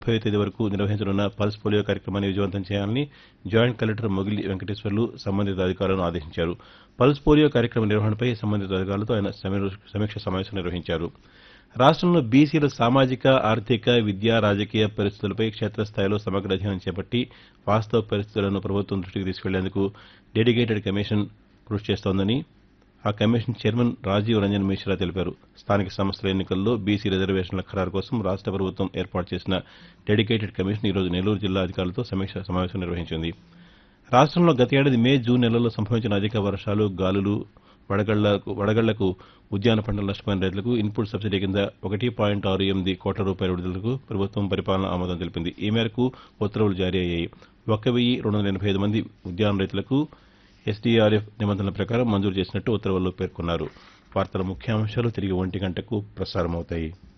ముప్పై తేదీ వరకు నిర్వహించనున్న పల్స్ పోలియో కార్యక్రమాన్ని విజయవంతం చేయాలని జాయింట్ కలెక్టర్ మొగిలి వెంకటేశ్వర్లు సంబంధిత అధికారులను ఆదేశించారు పల్స్ పోలియో కార్యక్రమ నిర్వహణపై సంబంధిత అధికారులతో ఆయన సమీర- సమీక్ష సమావేశం నిర్వహించారు రాష్ట్రంలో బీసీల సామాజిక ఆర్థిక విద్యా రాజకీయ పరిస్థితులపై క్షేత్రస్థాయిలో సమగ్ర అధ్యయనం చేపట్టి వాస్తవ పరిస్థితులను ప్రభుత్వం దృష్టికి తీసుకెళ్లేందుకు డెడికేటెడ్ కమిషన్ కృషి చేస్తోందని ఆ కమిషన్ చైర్మన్ రాజీవ్ రంజన్ మిశ్రా తెలిపారు స్థానిక సంస్థల ఎన్నికల్లో బీసీ రిజర్వేషన్ల ఖరారు కోసం రాష్ట ప్రభుత్వం ఏర్పాటు చేసిన డెడికేటెడ్ కమిషన్ ఈరోజు నెల్లూరు జిల్లా అధికారులతో సమీక్ష సమావేశం నిర్వహించింది రాష్ట్రంలో గత ఏడాది మే జూన్ నెలల్లో సంభవించిన అధిక వర్షాలు గాలులు వడగళ్లకు వడగళ్లకు ఉద్యాన పంటల నష్టపోయిన రైతులకు ఇన్పుట్ సబ్సిడీ కింద ఒకటి పాయింట్ ఆరు ఎనిమిది కోట్ల రూపాయల విడుదలకు ప్రభుత్వం పరిపాలన ఆమోదం తెలిపింది ఈ మేరకు ఉత్తర్వులు జారీ అయ్యాయి ఒక వెయ్యి రెండు వందల ఎనభై ఐదు మంది ఉద్యాన రైతులకు ఎస్డీఆర్ఎఫ్ నిబంధనల ప్రకారం మంజూరు చేసినట్టు ఉత్తర్వుల్లో పేర్కొన్నారు వార్తల ముఖ్యాంశాలు తిరిగి ఒంటి గంటకు ప్రసారమవుతాయి